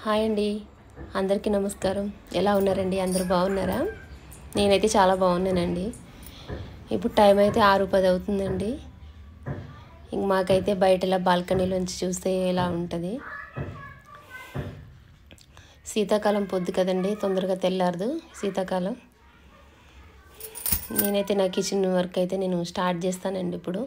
hi అండి అందరికీ నమస్కారం ఎలా ఉన్నారండి అందరూ బాగున్నారా నేనైతే చాలా బాగున్నానండి ఇప్పుడు టైం అయితే ఆరు పది అవుతుందండి ఇంక మాకైతే బయట ఇలా బాల్కనీలోంచి చూస్తే ఎలా ఉంటుంది శీతాకాలం పొద్దు కదండి తొందరగా తెల్లారదు శీతాకాలం నేనైతే నా కిచెన్ వర్క్ అయితే నేను స్టార్ట్ చేస్తానండి ఇప్పుడు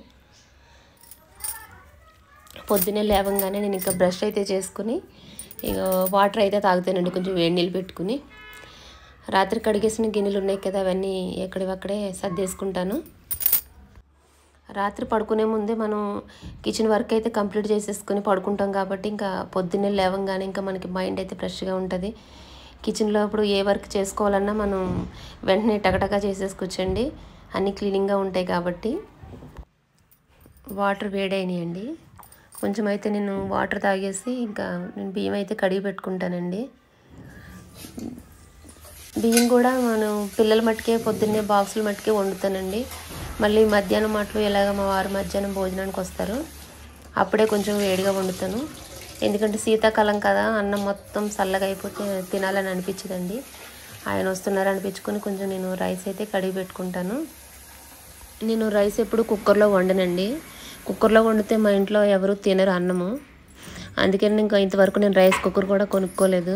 పొద్దున్నే లేవగానే నేను ఇంకా బ్రష్ అయితే చేసుకుని ఇక వాటర్ అయితే తాగుతానండి కొంచెం వేడి నీళ్ళు పెట్టుకుని రాత్రి కడిగేసిన గిన్నెలు ఉన్నాయి కదా అవన్నీ ఎక్కడివక్కడే సర్దేసుకుంటాను రాత్రి పడుకునే ముందే మనం కిచెన్ వర్క్ అయితే కంప్లీట్ చేసేసుకుని పడుకుంటాం కాబట్టి ఇంకా పొద్దున్నే లేవంగానే ఇంకా మనకి మైండ్ అయితే ఫ్రెష్గా ఉంటుంది కిచెన్లో ఇప్పుడు ఏ వర్క్ చేసుకోవాలన్నా మనం వెంటనే టకటకా చేసేసుకోవచ్చండి అన్నీ క్లీనింగ్గా ఉంటాయి కాబట్టి వాటర్ వేడైనాయండి కొంచెం అయితే నేను వాటర్ తాగేసి ఇంకా నేను బియ్యం అయితే కడిగి పెట్టుకుంటానండి బియ్యం కూడా మనం పిల్లల మట్టుకే పొద్దున్నే బాక్సుల మట్టుకే వండుతానండి మళ్ళీ మధ్యాహ్నం మాటలు ఎలాగ మా వారు మధ్యాహ్నం భోజనానికి వస్తారు అప్పుడే కొంచెం వేడిగా వండుతాను ఎందుకంటే శీతాకాలం కదా అన్నం మొత్తం చల్లగా అయిపోతే తినాలని అనిపించదండి ఆయన వస్తున్నారు అనిపించుకొని కొంచెం నేను రైస్ అయితే కడిగి పెట్టుకుంటాను నేను రైస్ ఎప్పుడు కుక్కర్లో వండనండి కుక్కర్లో వండితే మా ఇంట్లో ఎవరు తినరు అన్నము అందుకని ఇంకా ఇంతవరకు నేను రైస్ కుక్కర్ కూడా కొనుక్కోలేదు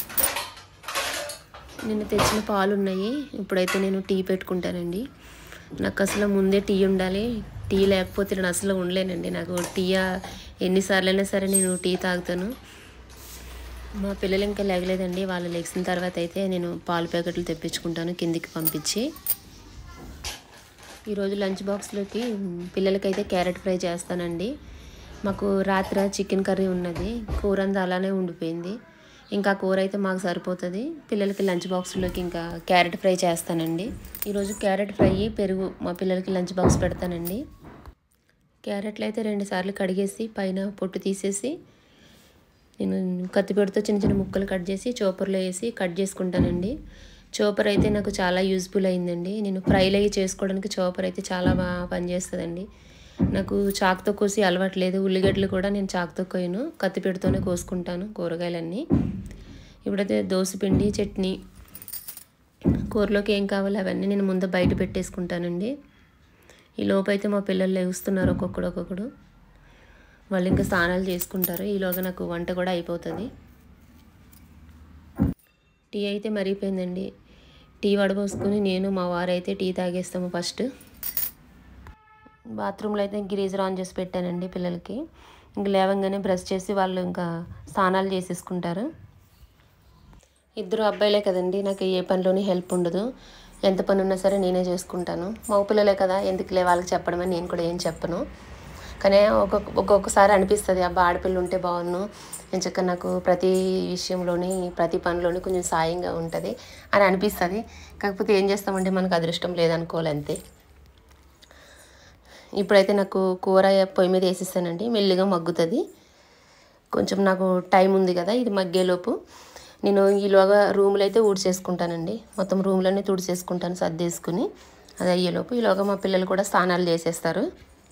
నిన్న తెచ్చిన పాలు ఉన్నాయి ఇప్పుడైతే నేను టీ పెట్టుకుంటానండి నాకు అసలు ముందే టీ ఉండాలి టీ లేకపోతే నేను అసలు ఉండలేనండి నాకు టీ ఎన్నిసార్లు అయినా సరే నేను టీ తాగుతాను మా పిల్లలు ఇంకా లేగలేదండి వాళ్ళు లెగిసిన తర్వాత అయితే నేను పాలు ప్యాకెట్లు తెప్పించుకుంటాను కిందికి పంపించి ఈరోజు లంచ్ బాక్స్లోకి పిల్లలకైతే క్యారెట్ ఫ్రై చేస్తానండి మాకు రాత్రి చికెన్ కర్రీ ఉన్నది కూర అంతా అలానే ఉండిపోయింది ఇంకా కూర అయితే మాకు సరిపోతుంది పిల్లలకి లంచ్ బాక్స్లోకి ఇంకా క్యారెట్ ఫ్రై చేస్తానండి ఈరోజు క్యారెట్ ఫ్రై పెరుగు మా పిల్లలకి లంచ్ బాక్స్ పెడతానండి క్యారెట్లు అయితే రెండు సార్లు కడిగేసి పైన పొట్టు తీసేసి నేను కత్తిపెడితో చిన్న చిన్న ముక్కలు కట్ చేసి చోపర్లో వేసి కట్ చేసుకుంటానండి చోపర్ అయితే నాకు చాలా యూజ్ఫుల్ అయిందండి నేను ఫ్రైలు అవి చేసుకోవడానికి చోపర్ అయితే చాలా బాగా పనిచేస్తుందండి నాకు చాకుతో కోసి అలవాట్లేదు ఉల్లిగడ్డలు కూడా నేను చాకుతో కోయను కత్తిపెడితోనే కోసుకుంటాను కూరగాయలన్నీ ఇప్పుడైతే దోసపిండి చట్నీ కూరలోకి ఏం కావాలో అవన్నీ నేను ముందు బయట పెట్టేసుకుంటానండి ఈ లోపు అయితే మా పిల్లలు లేగుస్తున్నారు ఒక్కొక్కడు ఒక్కొక్కడు వాళ్ళు ఇంకా స్నానాలు చేసుకుంటారు ఈలోగా నాకు వంట కూడా అయిపోతుంది టీ అయితే మరిగిపోయిందండి టీ వడబోసుకొని నేను మా వారైతే టీ తాగేస్తాము ఫస్ట్ బాత్రూంలో అయితే గిరీజర్ ఆన్ చేసి పెట్టానండి పిల్లలకి ఇంక లేవంగానే బ్రష్ చేసి వాళ్ళు ఇంకా స్నానాలు చేసేసుకుంటారు ఇద్దరు అబ్బాయిలే కదండి నాకు ఏ పనిలోని హెల్ప్ ఉండదు ఎంత పని ఉన్నా సరే నేనే చేసుకుంటాను మగ పిల్లలే కదా ఎందుకులే వాళ్ళకి చెప్పడమని నేను కూడా ఏం చెప్పను కానీ ఒక్కొక్క ఒక్కొక్కసారి అనిపిస్తుంది అబ్బా ఆడపిల్ల ఉంటే బాగున్ను ఎంచక్క నాకు ప్రతి విషయంలోని ప్రతి పనిలోని కొంచెం సాయంగా ఉంటుంది అని అనిపిస్తుంది కాకపోతే ఏం చేస్తామంటే మనకు అదృష్టం లేదనుకోవాలి అంతే ఇప్పుడైతే నాకు కూర పొయ్యి మీద వేసేస్తానండి మెల్లిగా మగ్గుతుంది కొంచెం నాకు టైం ఉంది కదా ఇది మగ్గేలోపు నేను ఈలోగా రూమ్లో అయితే ఊడ్చేసుకుంటానండి మొత్తం రూమ్లోనే తుడిచేసుకుంటాను సర్దేసుకుని అది అయ్యేలోపు ఈలోగా మా పిల్లలు కూడా స్నానాలు చేసేస్తారు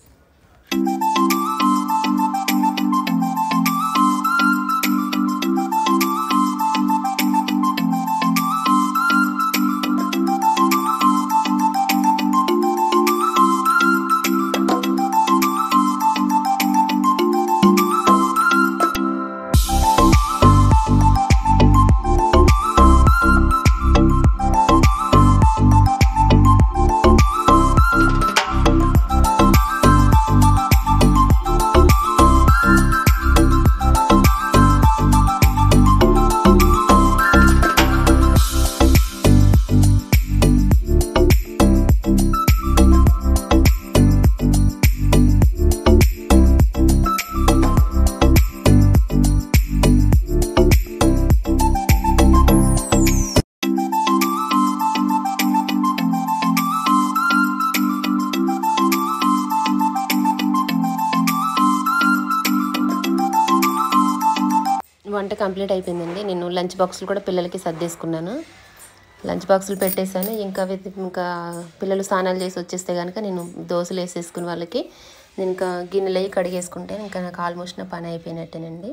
వంట కంప్లీట్ అయిపోయిందండి నేను లంచ్ బాక్సులు కూడా పిల్లలకి సర్దేసుకున్నాను లంచ్ బాక్సులు పెట్టేశాను ఇంకా విత్- ఇంకా పిల్లలు స్నానాలు చేసి వచ్చేస్తే కనుక నేను దోశలు వేసేసుకుని వాళ్ళకి నేను ఇంకా గిన్నెలు అవి కడిగేసుకుంటే ఇంకా నాకు ఆల్మోస్ట్ నా పని అయిపోయినట్టేనండి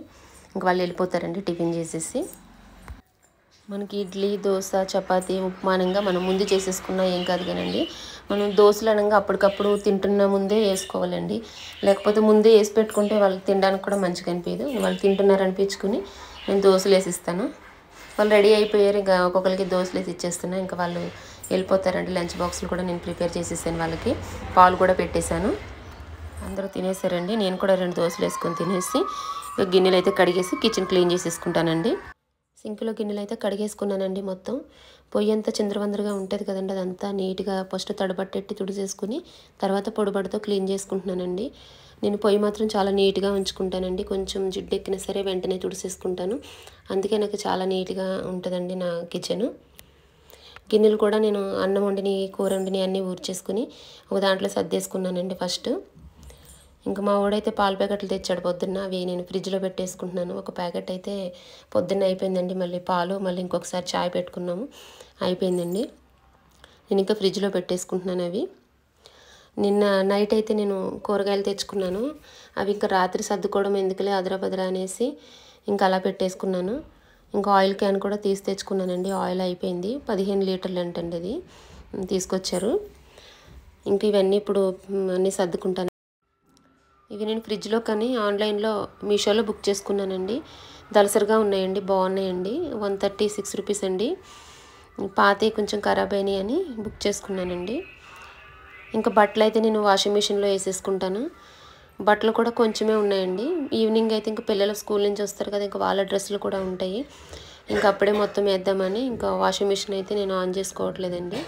ఇంక వాళ్ళు వెళ్ళిపోతారండి టిఫిన్ చేసేసి మనకి ఇడ్లీ దోశ చపాతి ఉప్మానంగా మనం ముందు చేసేసుకున్నా ఏం కాదు కానండి మనం దోశలు అనగా అప్పటికప్పుడు తింటున్న ముందే వేసుకోవాలండి లేకపోతే ముందే వేసి పెట్టుకుంటే వాళ్ళకి తినడానికి కూడా మంచిగా అనిపించదు వాళ్ళు తింటున్నారు అనిపించుకుని నేను దోశలు వేసిస్తాను వాళ్ళు రెడీ అయిపోయారు ఇంకా ఒక్కొక్కరికి దోశలు వేసి ఇచ్చేస్తున్నా ఇంకా వాళ్ళు వెళ్ళిపోతారండి లంచ్ బాక్స్లు కూడా నేను ప్రిపేర్ చేసేసాను వాళ్ళకి పాలు కూడా పెట్టేశాను అందరూ తినేసారండి నేను కూడా రెండు దోశలు వేసుకొని తినేసి ఇక గిన్నెలు అయితే కడిగేసి కిచెన్ క్లీన్ చేసేసుకుంటానండి సింక్లో గిన్నెలు అయితే కడిగేసుకున్నానండి మొత్తం పొయ్యి అంతా చిందరవందరగా ఉంటుంది కదండి అదంతా నీట్గా ఫస్ట్ తడబట్టెట్టి తుడిసేసుకుని తర్వాత పొడిబడితో క్లీన్ చేసుకుంటున్నానండి నేను పొయ్యి మాత్రం చాలా నీట్గా ఉంచుకుంటానండి కొంచెం జిడ్డెక్కినా సరే వెంటనే తుడిసేసుకుంటాను అందుకే నాకు చాలా నీట్గా ఉంటుందండి నా కిచెను గిన్నెలు కూడా నేను అన్నం వండిని కూర వండిని అన్నీ ఊర్చేసుకుని ఒక దాంట్లో సర్దేసుకున్నానండి ఫస్ట్ ఇంకా మా వాడైతే పాల ప్యాకెట్లు తెచ్చాడు పొద్దున్న అవి నేను ఫ్రిడ్జ్లో పెట్టేసుకుంటున్నాను ఒక ప్యాకెట్ అయితే పొద్దున్న అయిపోయిందండి మళ్ళీ పాలు మళ్ళీ ఇంకొకసారి చాయ్ పెట్టుకున్నాము అయిపోయిందండి నేను ఇంకా ఫ్రిడ్జ్లో పెట్టేసుకుంటున్నాను అవి నిన్న నైట్ అయితే నేను కూరగాయలు తెచ్చుకున్నాను అవి ఇంకా రాత్రి సర్దుకోవడం ఎందుకులే అదరబదర అనేసి ఇంకా అలా పెట్టేసుకున్నాను ఇంకా ఆయిల్ క్యాన్ కూడా తీసి తెచ్చుకున్నానండి ఆయిల్ అయిపోయింది పదిహేను లీటర్లు అంటండి అది తీసుకొచ్చారు ఇంక ఇవన్నీ ఇప్పుడు మ్, అన్నీ సర్దుకుంటాను ఇవి నేను ఫ్రిడ్జ్లో కానీ ఆన్లైన్లో మీషోలో బుక్ చేసుకున్నానండి దలసరిగా ఉన్నాయండి బాగున్నాయండి వన్ థర్టీ సిక్స్ రూపీస్ అండి పాతే కొంచెం ఖరాబ్ అయినాయి అని బుక్ చేసుకున్నానండి ఇంకా బట్టలు అయితే నేను వాషింగ్ మిషన్లో వేసేసుకుంటాను బట్టలు కూడా కొంచెమే ఉన్నాయండి ఈవినింగ్ అయితే ఇంకా పిల్లలు స్కూల్ నుంచి వస్తారు కదా ఇంకా వాళ్ళ డ్రెస్సులు కూడా ఉంటాయి ఇంకా అప్పుడే మొత్తం వేద్దామని ఇంకా వాషింగ్ మిషన్ అయితే నేను ఆన్ చేసుకోవట్లేదండి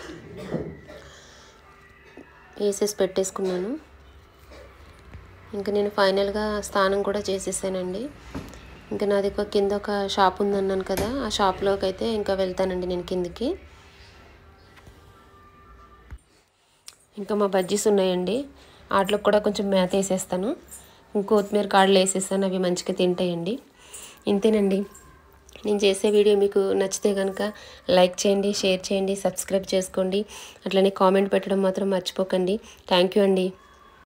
వేసేసి పెట్టేసుకున్నాను ఇంకా నేను ఫైనల్గా స్నానం కూడా చేసేసానండి ఇంకా నాది ఒక కింద ఒక షాప్ ఉందన్నాను కదా ఆ షాప్లోకి అయితే ఇంకా వెళ్తానండి నేను కిందికి ఇంకా మా బజ్జీస్ ఉన్నాయండి వాటిలో కూడా కొంచెం మేత వేసేస్తాను కొత్తిమీర కాడలు వేసేస్తాను అవి మంచిగా తింటాయండి ఇంతేనండి నేను చేసే వీడియో మీకు నచ్చితే కనుక లైక్ చేయండి షేర్ చేయండి సబ్స్క్రైబ్ చేసుకోండి అట్లనే కామెంట్ పెట్టడం మాత్రం మర్చిపోకండి థ్యాంక్ యూ అండి